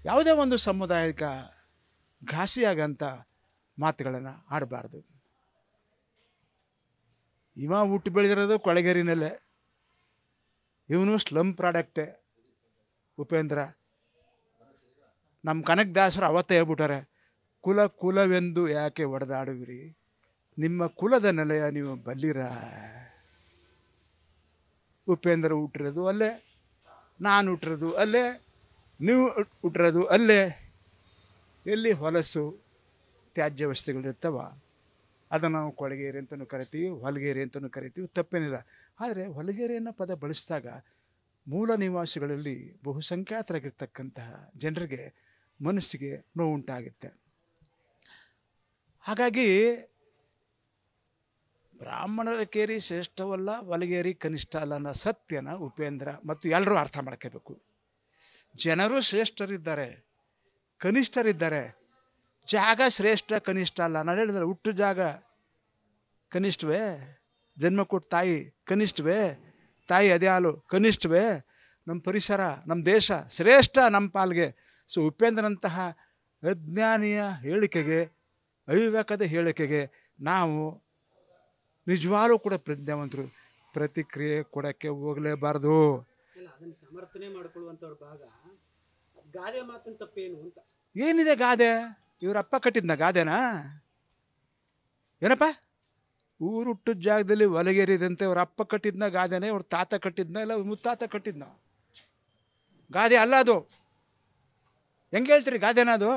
ಯಾವುದೇ ಒಂದು ಸಮುದಾಯಕ ಘಾಸಿಯಾಗಂಥ ಮಾತುಗಳನ್ನು ಆಡಬಾರ್ದು ಇವ ಹುಟ್ಟು ಬೆಳೆದಿರೋದು ಕೊಳಗೇರಿನಲ್ಲೇ ಇವನು ಸ್ಲಮ್ ಪ್ರಾಡಕ್ಟೇ ಉಪೇಂದ್ರ ನಮ್ಮ ಕನಕದಾಸರು ಅವತ್ತೇ ಹೇಳ್ಬಿಟ್ಟಾರೆ ಕುಲ ಕುಲವೆಂದು ಯಾಕೆ ಒಡೆದಾಡುವಿರಿ ನಿಮ್ಮ ಕುಲದ ನೆಲೆಯ ನೀವು ಬಲ್ಲಿರ ಉಪೇಂದ್ರ ಹುಟ್ಟಿರೋದು ಅಲ್ಲೇ ನಾನು ಹುಟ್ಟಿರೋದು ಅಲ್ಲೇ ನೀವು ಹುಟ್- ಹುಟ್ಟಿರೋದು ಅಲ್ಲೇ ಎಲ್ಲಿ ಹೊಲಸು ತ್ಯಾಜ್ಯ ವಸ್ತುಗಳಿರ್ತಾವ ಅದನ್ನು ನಾವು ಕೊಳಗೇರಿ ಅಂತಲೂ ಕರಿತೀವಿ ಹೊಲಗೇರಿ ಅಂತಲೂ ಕರಿತೀವಿ ತಪ್ಪೇನಿಲ್ಲ ಆದರೆ ಹೊಲಗೇರಿ ಅನ್ನೋ ಪದ ಬಳಸಿದಾಗ ಮೂಲ ನಿವಾಸಿಗಳಲ್ಲಿ ಬಹುಸಂಖ್ಯಾತರಾಗಿರ್ತಕ್ಕಂತಹ ಜನರಿಗೆ ಮನಸ್ಸಿಗೆ ನೋವುಂಟಾಗುತ್ತೆ ಹಾಗಾಗಿ ಬ್ರಾಹ್ಮಣರ ಕೇರಿ ಶ್ರೇಷ್ಠವಲ್ಲ ಹೊಲಗೇರಿ ಕನಿಷ್ಠ ಅಲ್ಲ ಅನ್ನೋ ಸತ್ಯನ ಉಪೇಂದ್ರ ಮತ್ತು ಎಲ್ಲರೂ ಅರ್ಥ ಮಾಡ್ಕೋಬೇಕು ಜನರು ಶ್ರೇಷ್ಠರಿದ್ದಾರೆ ಕನಿಷ್ಠರಿದ್ದಾರೆ ಜಾಗ ಶ್ರೇಷ್ಠ ಕನಿಷ್ಠ ಅಲ್ಲ ನಾನು ಹೇಳಿದ್ರೆ ಹುಟ್ಟು ಜಾಗ ಕನಿಷ್ಠವೇ ಜನ್ಮ ಕೊಟ್ಟ ತಾಯಿ ಕನಿಷ್ಠವೇ ತಾಯಿ ಅದೇ ಹಾಲು ಕನಿಷ್ಠವೇ ನಮ್ಮ ಪರಿಸರ ನಮ್ಮ ದೇಶ ಶ್ರೇಷ್ಠ ನಮ್ಮ ಪಾಲ್ಗೆ ಸೊ ಉಪೇಂದ್ರಂತಹ ಅಜ್ಞಾನಿಯ ಹೇಳಿಕೆಗೆ ಅವಿವೇಕದ ಹೇಳಿಕೆಗೆ ನಾವು ನಿಜವಾಗ್ಲೂ ಕೂಡ ಪ್ರಜ್ಞಾವಂತರು ಪ್ರತಿಕ್ರಿಯೆ ಕೊಡೋಕ್ಕೆ ಹೋಗಲೇಬಾರ್ದು ಅಲ್ಲ ಅದನ್ನ ಸಮರ್ಥನೆ ಮಾಡ್ಕೊಳ್ಳುವಂಥವ್ರ ಭಾಗ ಗಾದೆ ಮಾತಿನ ತಪ್ಪೇನು ಅಂತ ಏನಿದೆ ಗಾದೆ ಇವ್ರ ಅಪ್ಪ ಕಟ್ಟಿದ್ನ ಗಾದೆನಾ ಏನಪ್ಪ ಊರು ಹುಟ್ಟಿದ ಜಾಗದಲ್ಲಿ ಒಲಗೇರಿದಂತೆ ಅವ್ರ ಅಪ್ಪ ಕಟ್ಟಿದ್ನ ಗಾದೆನೇ ಅವ್ರ ತಾತ ಕಟ್ಟಿದ್ನ ಇಲ್ಲ ಅವ್ರ ಮುತ್ತಾತ ಕಟ್ಟಿದ್ನ ಗಾದೆ ಅಲ್ಲ ಅದು ಹೆಂಗೆ ಹೇಳ್ತೀರಿ ಗಾದೆನ ಅದು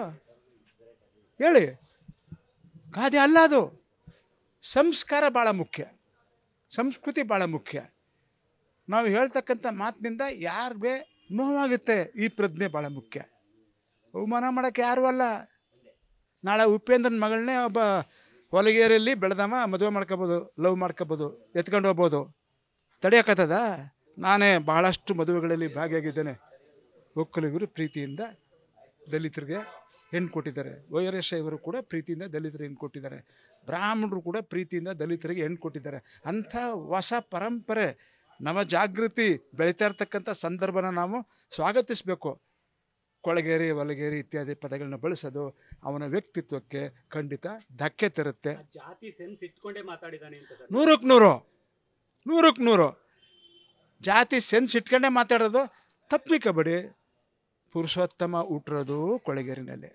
ಹೇಳಿ ಗಾದೆ ಅಲ್ಲ ಅದು ಸಂಸ್ಕಾರ ಭಾಳ ಮುಖ್ಯ ಸಂಸ್ಕೃತಿ ಭಾಳ ಮುಖ್ಯ ನಾವು ಹೇಳ್ತಕ್ಕಂಥ ಮಾತಿನಿಂದ ಯಾರಿಗೆ ನೋವಾಗುತ್ತೆ ಈ ಪ್ರಜ್ಞೆ ಭಾಳ ಮುಖ್ಯ ಅವಮಾನ ಮಾಡೋಕ್ಕೆ ಯಾರೂ ಅಲ್ಲ ನಾಳೆ ಉಪೇಂದ್ರನ ಮಗಳನ್ನೇ ಒಬ್ಬ ಹೊಲಗೇರಿಯಲ್ಲಿ ಬೆಳೆದವ ಮದುವೆ ಮಾಡ್ಕೋಬೋದು ಲವ್ ಮಾಡ್ಕೋಬೋದು ಎತ್ಕೊಂಡು ಹೋಗ್ಬೋದು ತಡೆಯೋಕ್ಕತ್ತದ ನಾನೇ ಬಹಳಷ್ಟು ಮದುವೆಗಳಲ್ಲಿ ಭಾಗಿಯಾಗಿದ್ದೇನೆ ಒಕ್ಕಲಿಗರು ಪ್ರೀತಿಯಿಂದ ದಲಿತರಿಗೆ ಹೆಣ್ಣು ಕೊಟ್ಟಿದ್ದಾರೆ ವೈರಶೈವರು ಕೂಡ ಪ್ರೀತಿಯಿಂದ ದಲಿತರಿಗೆ ಹೆಣ್ಣು ಕೊಟ್ಟಿದ್ದಾರೆ ಬ್ರಾಹ್ಮಣರು ಕೂಡ ಪ್ರೀತಿಯಿಂದ ದಲಿತರಿಗೆ ಹೆಣ್ಣು ಕೊಟ್ಟಿದ್ದಾರೆ ಅಂಥ ಹೊಸ ಪರಂಪರೆ ನವ ಜಾಗೃತಿ ಬೆಳೀತಾ ಇರ್ತಕ್ಕಂಥ ಸಂದರ್ಭನ ನಾವು ಸ್ವಾಗತಿಸಬೇಕು ಕೊಳಗೇರಿ ಒಲಗೇರಿ ಇತ್ಯಾದಿ ಪದಗಳನ್ನ ಬಳಸೋದು ಅವನ ವ್ಯಕ್ತಿತ್ವಕ್ಕೆ ಖಂಡಿತ ಧಕ್ಕೆ ತರುತ್ತೆ ಆ ಜಾತಿ ಸೆನ್ಸ್ ಇಟ್ಕೊಂಡೇ ಮಾತಾಡಿದಾನೆ ಅಂತ ಸರ್ ನೂರಕ್ಕೆ ನೂರು ನೂರಕ್ಕೆ ನೂರು ಜಾತಿ ಸೆನ್ಸ್ ಇಟ್ಕೊಂಡೇ ಮಾತಾಡೋದು ತಪ್ಪಿಕಬೇಡಿ ಪುರುಷೋತ್ತಮ ಹುಟ್ಟಿರೋದು ಕೊಳಗೇರಿನಲ್ಲಿ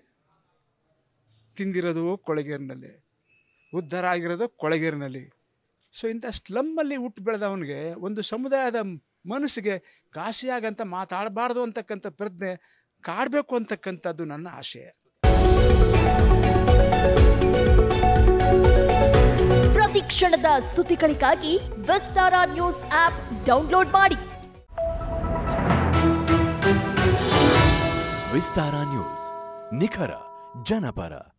ತಿಂದಿರೋದು ಕೊಳಗೇರಿನಲ್ಲಿ ಉದ್ಧಾರ ಆಗಿರೋದು ಕೊಳಗೇರಿನಲ್ಲಿ ಸೊ ಇಂಥ ಸ್ಲಮ್ಮಲ್ಲಿ ಹುಟ್ಟು ಬೆಳೆದವನಿಗೆ ಒಂದು ಸಮುದಾಯದ ಮನಸ್ಸಿಗೆ ಘಾಸಿಯಾಗಂತ ಮಾತಾಡಬಾರ್ದು ಅಂತಕ್ಕಂಥ ಪ್ರಜ್ಞೆ ಕಾಡಬೇಕು ಅಂತಕ್ಕಂಥದ್ದು ನನ್ನ ಆಶಯ ಪ್ರತಿ ಕ್ಷಣದ ಸುದ್ದಿಗಳಿಗಾಗಿ ವಿಸ್ತಾರ ನ್ಯೂಸ್ ಆಪ್ ಡೌನ್ಲೋಡ್ ಮಾಡಿ ವಿಸ್ತಾರ ನ್ಯೂಸ್ ನಿಖರ ಜನಪರ